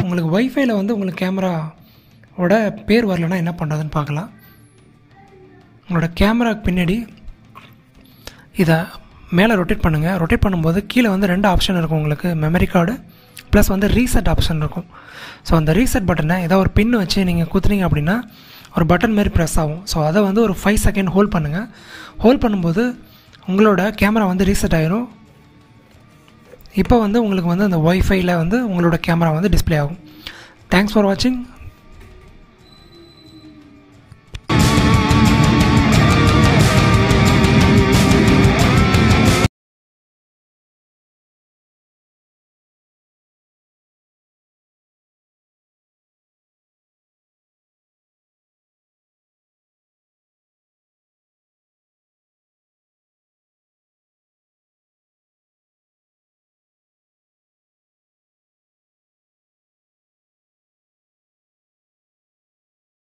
உங்களுக்கு ஒய்ஃபைல வந்து உங்களுக்கு கேமராவோட பேர் வரலன்னா என்ன பண்ணுறதுன்னு பார்க்கலாம் உங்களோட கேமராக்கு பின்னாடி இதை மேலே ரொட்டேட் பண்ணுங்கள் ரொட்டேட் பண்ணும்போது கீழே வந்து ரெண்டு ஆப்ஷன் இருக்கும் உங்களுக்கு மெமரி கார்டு ப்ளஸ் வந்து ரீசெட் ஆப்ஷன் இருக்கும் ஸோ அந்த ரீசெட் பட்டனை ஏதோ ஒரு பின் வச்சு நீங்கள் குத்துனீங்க அப்படின்னா ஒரு பட்டன் மாதிரி ப்ரெஸ் ஆகும் ஸோ அதை வந்து ஒரு ஃபைவ் செகண்ட் ஹோல்ட் பண்ணுங்கள் ஹோல்ட் பண்ணும்போது உங்களோட கேமரா வந்து ரீசெட் ஆயிரும் இப்போ வந்து உங்களுக்கு வந்து அந்த ஒய்ஃபைல வந்து உங்களோட கேமரா வந்து டிஸ்ப்ளே ஆகும் தேங்க்ஸ் ஃபார் வாட்சிங்